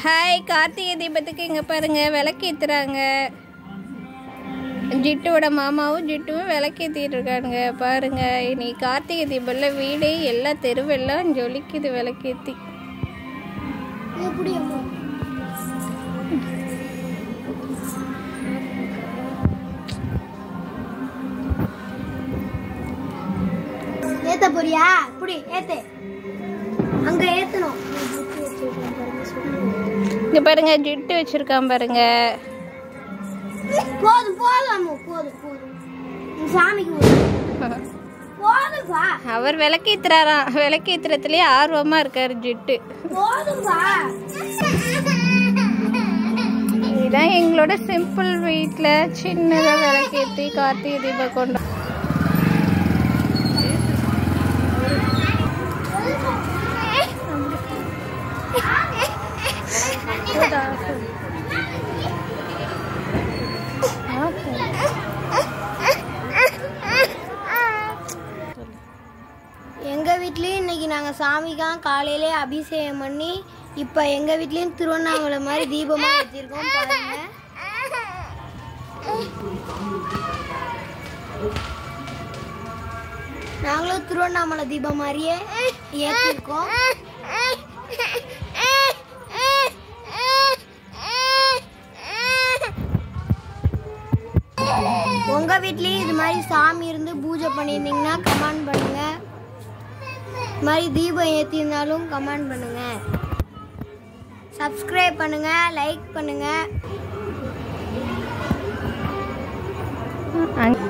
hi Karthigai தீபத்துக்கு இங்கே பாருங்க விளக்கேத்துறாங்க ஜிட்டுவோட மாமாவும் ஜிட்டுவும் விளக்கேற்றிட்டு இருக்காங்க பாருங்க இனி கார்த்திகை தீபம்ல வீடே எல்லா தெருவெல்லாம் ஜொலிக்குது விளக்கேத்தி எப்படி அம்மா ஏத்த போறியா புடி ஏத்து அங்க ஏத்தணும் இங்கே பாருங்க ஜிட்டு வச்சிருக்கான் பாருங்க போதும் போதும் அம்மா போதும் போதும் உன் சாமிக்கு போதும் போதும்பா அவர் விளக்கேத்துறாராம் விளக்கேத்துறதுலேயே ஆர்வமாக இருக்கார் ஜிட்டு போதும்பா இதுதான் எங்களோட சிம்பிள் வீட்டில் சின்னதாக விளக்கேற்றி கார்த்திகை தீபம் கொண்டு எங்க வீட்லயும் இன்னைக்கு நாங்க சாமிக்காக காலையிலே அபிஷேகம் பண்ணி இப்ப எங்க வீட்லயும் திருவண்ணாமலை மாதிரி தீபமா வச்சிருக்கோம் பாருங்க நாங்களும் திருவண்ணாமலை தீபம் மாதிரியே ஏற்றிருக்கோம் உங்க வீட்லயும் இது மாதிரி சாமி இருந்து பூஜை பண்ணியிருந்தீங்கன்னா கமெண்ட் பண்ணுங்க இது மாதிரி தீபம் ஏற்றிருந்தாலும் கமெண்ட் பண்ணுங்க சப்ஸ்கிரைப் பண்ணுங்க லைக் பண்ணுங்க அங்க